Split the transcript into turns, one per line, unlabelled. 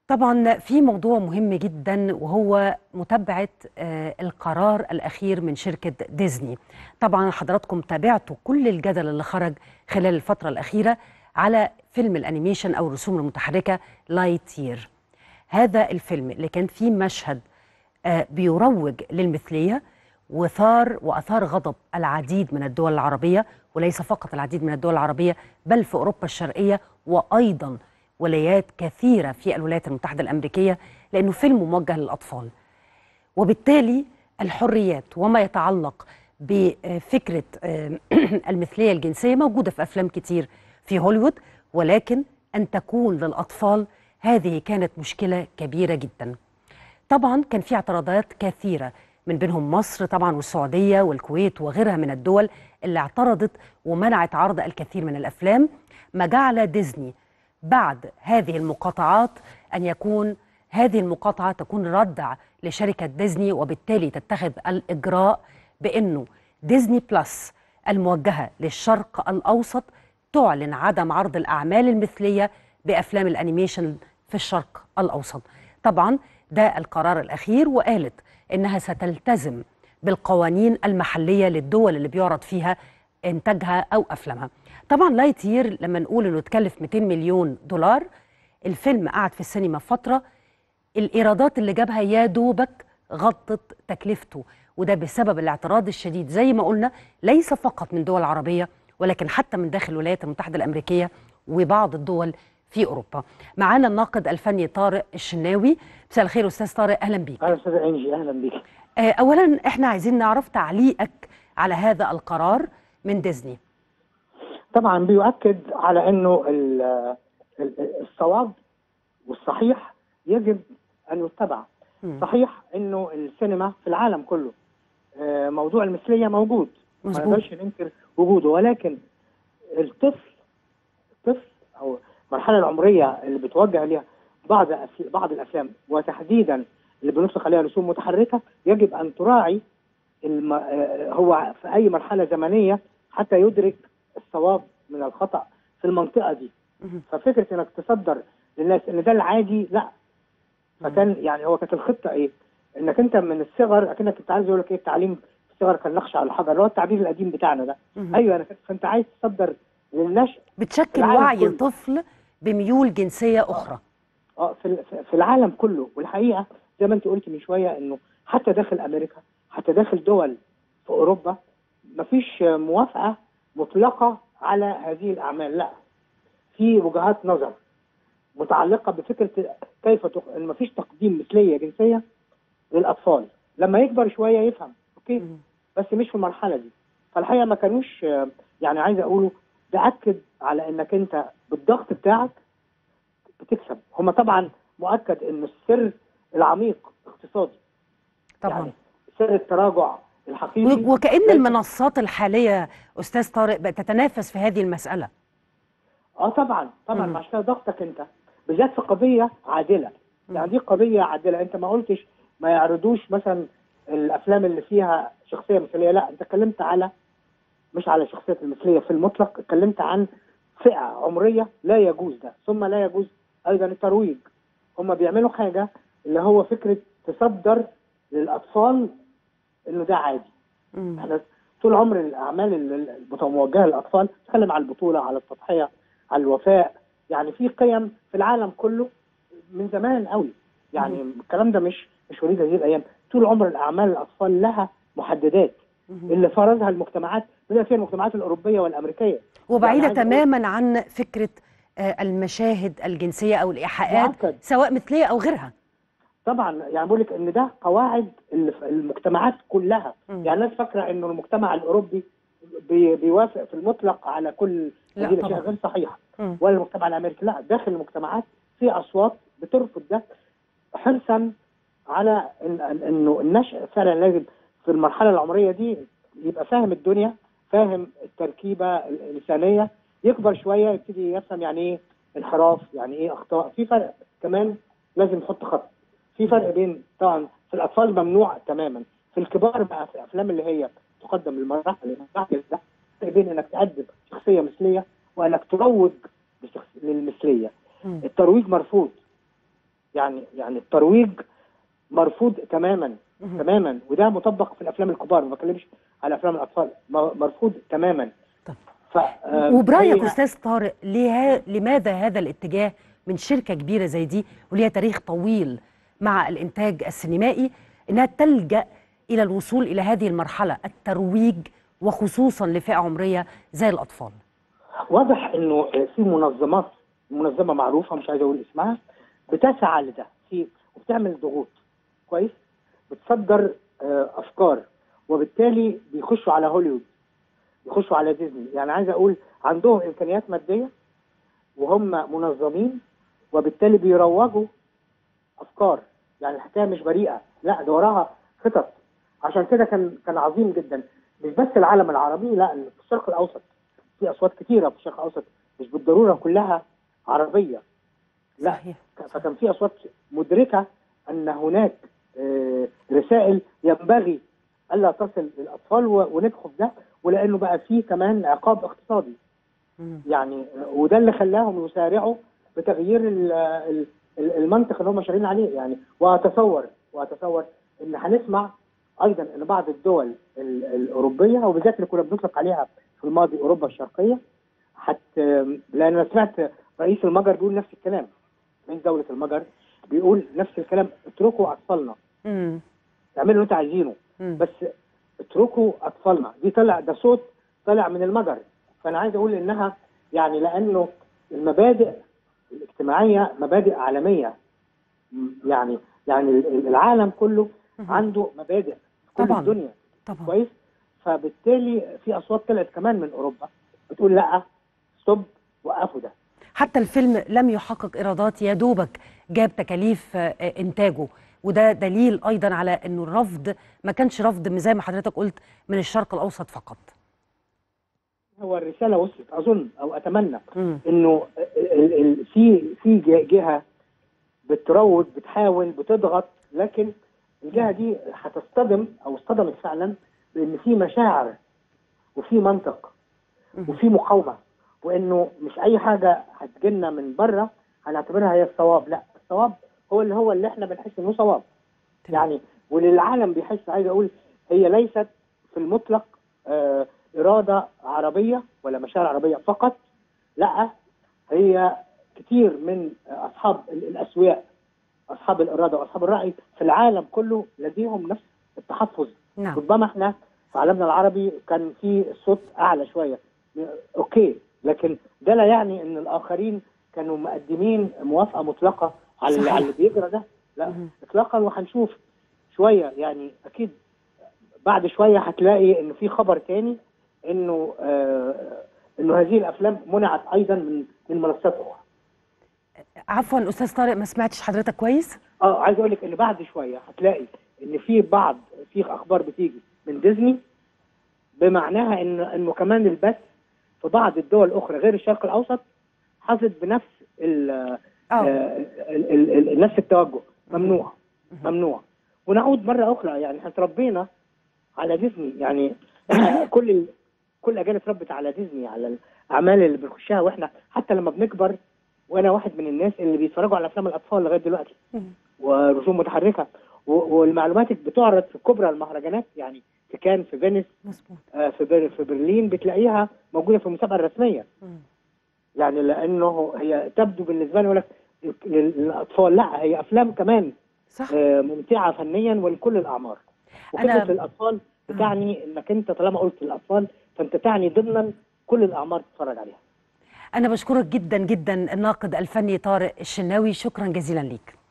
طبعا في موضوع مهم جدا وهو متابعة آه، القرار الأخير من شركة ديزني طبعا حضراتكم تابعتوا كل الجدل اللي خرج خلال الفترة الأخيرة على فيلم الأنيميشن أو الرسوم المتحركة لايت يير هذا الفيلم اللي كان فيه مشهد آه، بيروج للمثلية وثار وأثار غضب العديد من الدول العربية وليس فقط العديد من الدول العربية بل في أوروبا الشرقية وأيضا ولايات كثيرة في الولايات المتحدة الأمريكية لأنه فيلم موجه للأطفال وبالتالي الحريات وما يتعلق بفكرة آه، المثلية الجنسية موجودة في أفلام كتير في هوليوود ولكن أن تكون للأطفال هذه كانت مشكلة كبيرة جدا طبعا كان في اعتراضات كثيرة من بينهم مصر طبعا والسعودية والكويت وغيرها من الدول اللي اعترضت ومنعت عرض الكثير من الأفلام ما جعل ديزني بعد هذه المقاطعات أن يكون هذه المقاطعة تكون ردع لشركة ديزني وبالتالي تتخذ الإجراء بأنه ديزني بلس الموجهة للشرق الأوسط تعلن عدم عرض الأعمال المثلية بأفلام الأنيميشن في الشرق الأوسط طبعا ده القرار الأخير وقالت إنها ستلتزم بالقوانين المحلية للدول اللي بيعرض فيها إنتاجها أو أفلامها طبعا لايت يير لما نقول إنه تكلف 200 مليون دولار الفيلم قعد في السينما فترة الإيرادات اللي جابها يا دوبك غطت تكلفته وده بسبب الاعتراض الشديد زي ما قلنا ليس فقط من دول عربية ولكن حتى من داخل الولايات المتحدة الأمريكية وبعض الدول في أوروبا معانا الناقد الفني طارق الشناوي مساء الخير أستاذ طارق أهلا بيك
اهلا استاذ انجي اهلا بيك
آه، أولا إحنا عايزين نعرف تعليقك على هذا القرار من ديزني
طبعا بيؤكد على انه ال- ال- الصواب والصحيح يجب ان يتبع
مم.
صحيح انه السينما في العالم كله آه، موضوع المثليه موجود ما
مظبوط.
نقدرش ننكر وجوده ولكن الطفل الطفل او المرحله العمريه اللي بتوجه ليها بعض أف- بعض الافلام وتحديدا اللي بنطلق عليها رسوم متحركه يجب ان تراعي الم... آه، هو في اي مرحله زمنيه حتى يدرك الصواب من الخطا في المنطقه دي
مهم.
ففكره انك تصدر للناس ان ده العادي لا فكان يعني هو كانت الخطه ايه؟ انك انت من الصغر اكنك انت عايز يقول لك ايه التعليم في الصغر كان نقش على الحجر اللي هو التعبير القديم بتاعنا ده
مهم.
ايوه انا فانت عايز تصدر للنشء
بتشكل
العالم
وعي
كله.
طفل بميول جنسية أخرى
اه في ال- في العالم كله والحقيقه زي ما انت قلت من شويه انه حتى داخل امريكا حتى داخل دول في اوروبا مفيش موافقه مطلقه على هذه الاعمال لا في وجهات نظر متعلقه بفكره كيف تق... ان مفيش تقديم مثليه جنسيه للاطفال لما يكبر شويه يفهم اوكي
مهم.
بس مش في المرحله دي فالحقيقه ما كانوش آه، يعني عايز اقوله ده اكد على انك انت بالضغط بتاعك بتكسب هما طبعا مؤكد ان السر العميق اقتصادي
طبعا
يعني سر التراجع الحقيقي
و- وكأن
ليس-
المنصات الحالية أستاذ طارق بقت تتنافس في هذه المسألة
اه طبعا طبعا
مم.
عشان كده ضغطك انت بالذات في قضيه عادله يعني دي قضيه عادله انت ما قلتش ما يعرضوش مثلا الافلام اللي فيها شخصيه مثاليه لا انت اتكلمت على مش على شخصيه المثليه في المطلق اتكلمت عن فئه عمريه لا يجوز ده ثم لا يجوز ايضا الترويج هم بيعملوا حاجه اللي هو فكره تصدر للاطفال انه ده عادي
مم.
احنا طول عمر الاعمال ال- الموجهه للاطفال تتكلم على البطوله على التضحيه على الوفاء يعني في قيم في العالم كله من زمان قوي يعني الكلام ده مش مش وليد هذه الايام طول عمر الاعمال الاطفال لها محددات
مهم.
اللي فرضها المجتمعات بما فيها المجتمعات الاوروبيه والامريكيه
وبعيدة
يعني عايز أقول-
تماما عن فكرة آه، المشاهد الجنسية أو الإيحاءات
مؤكد.
سواء مثلية أو غيرها
طبعا يعني بقول لك ان ده قواعد اللي في المجتمعات كلها
مم.
يعني الناس فاكره انه المجتمع الاوروبي بي- بيوافق في المطلق على كل
لا
هذه الاشياء
طبعاً.
غير صحيحه
مم.
ولا المجتمع الامريكي لا داخل المجتمعات في اصوات بترفض ده حرصا على إن إن- انه النشء فعلا لازم في المرحله العمريه دي يبقى فاهم الدنيا فاهم التركيبه الانسانيه يكبر شويه يبتدي يفهم يعني ايه انحراف يعني ايه اخطاء في فرق كمان لازم نحط خط في فرق بين طبعا في الاطفال ممنوع تماما في الكبار بقى في الافلام اللي هي تقدم للمراحل المراحل ده فرق بين انك تقدم شخصيه مثليه وانك تروج لشخص- للمثليه
مم.
الترويج مرفوض يعني يعني الترويج مرفوض تماما
مهم.
تماما وده مطبق في الافلام الكبار ما بتكلمش على افلام الاطفال م- مرفوض تماما
طب.
ف آه،
وبرايك
هي-
استاذ طارق ليه لماذا هذا الاتجاه من شركه كبيره زي دي وليها تاريخ طويل مع الانتاج السينمائي انها تلجا الى الوصول الى هذه المرحله الترويج وخصوصا لفئه عمريه زي الاطفال
واضح انه في منظمات منظمه معروفه مش عايز اقول اسمها بتسعى لده في وبتعمل ضغوط كويس بتصدر آه، افكار وبالتالي بيخشوا على هوليوود يخشوا على ديزني يعني عايز اقول عندهم امكانيات ماديه وهم منظمين وبالتالي بيروجوا افكار يعني الحكايه مش بريئه لا ده وراها خطط عشان كده كان كان عظيم جدا مش بس العالم العربي لا في الشرق الاوسط في اصوات كتيره في الشرق الاوسط مش بالضروره كلها عربيه لا
صحيح
فكان في اصوات مدركه ان هناك آه، رسائل ينبغي الا تصل للاطفال و- وندخل في ده ولانه بقى فيه كمان عقاب اقتصادي
مم.
يعني آه، وده اللي خلاهم يسارعوا بتغيير ال- ال- ال- المنطق اللي هم شغالين عليه يعني واتصور واتصور ان هنسمع ايضا ان بعض الدول ال- الاوروبيه وبالذات اللي كنا بنطلق عليها في الماضي اوروبا الشرقيه حت لان انا سمعت رئيس المجر بيقول نفس الكلام رئيس دوله المجر بيقول نفس الكلام اتركوا اطفالنا
مم.
اعملوا اللي انتوا عايزينه
مم.
بس اتركوا اطفالنا دي طلع ده صوت طلع من المجر فانا عايز اقول انها يعني لانه المبادئ الاجتماعيه مبادئ عالميه م- يعني يعني ال- العالم كله
مهم.
عنده مبادئ في كل
طبعاً.
الدنيا
طبعا
كويس فبالتالي في اصوات طلعت كمان من اوروبا بتقول لا ستوب وقفوا ده
حتى الفيلم لم يحقق ايرادات يا دوبك جاب تكاليف آه، آه، انتاجه وده دليل ايضا على انه الرفض ما كانش رفض زي ما حضرتك قلت من الشرق الاوسط فقط
هو الرساله وصلت اظن او اتمنى
مم.
انه ال- ال- في في ج- جهه بتروج بتحاول بتضغط لكن الجهه دي هتصطدم او اصطدمت فعلا بان في مشاعر وفي منطق
مم.
وفي مقاومه وانه مش اي حاجه هتجيلنا من بره هنعتبرها هي الصواب لا الصواب هو اللي هو اللي احنا بنحس انه صواب
تمام.
يعني وللعالم بيحس عايز اقول هي ليست في المطلق آه اراده عربيه ولا مشاعر عربيه فقط لا هي كتير من اصحاب ال- الاسواق اصحاب الاراده واصحاب الراي في العالم كله لديهم نفس التحفظ
نعم
ربما احنا في عالمنا العربي كان في الصوت اعلى شويه اوكي لكن ده لا يعني ان الاخرين كانوا مقدمين موافقه مطلقه على اللي,
صحيح.
على اللي بيجرى ده لا
مهم.
اطلاقا وهنشوف شويه يعني اكيد بعد شويه هتلاقي ان في خبر تاني انه آه انه هذه الافلام منعت ايضا من من منصات اخرى
عفوا استاذ طارق ما سمعتش حضرتك كويس
اه عايز اقول لك ان بعد شويه هتلاقي ان في بعض في اخبار بتيجي من ديزني بمعناها ان انه كمان البث في بعض الدول الاخرى غير الشرق الاوسط حصلت بنفس ال
اه
ال- ال- ال- نفس التوجه ممنوع ممنوع ونعود مره اخرى يعني احنا اتربينا على ديزني يعني كل ال- كل الاجيال اتربت على ديزني على الاعمال اللي بنخشها واحنا حتى لما بنكبر وانا واحد من الناس اللي بيتفرجوا على افلام الاطفال لغايه دلوقتي
مم.
ورسوم متحركه و- والمعلومات بتعرض في كبرى المهرجانات يعني في كان في فينيس
مظبوط
آه، في بر- في برلين بتلاقيها موجوده في المسابقه الرسميه
مم.
يعني لانه هي تبدو بالنسبه لي يقول لك لل- للاطفال لا هي افلام كمان
صح
آه، ممتعه فنيا ولكل الاعمار
أنا-
وكلمه الاطفال بتعني انك انت طالما قلت الاطفال فانت تعني ضمنا كل الاعمار تتفرج عليها
انا بشكرك جدا جدا الناقد الفني طارق الشناوي شكرا جزيلا ليك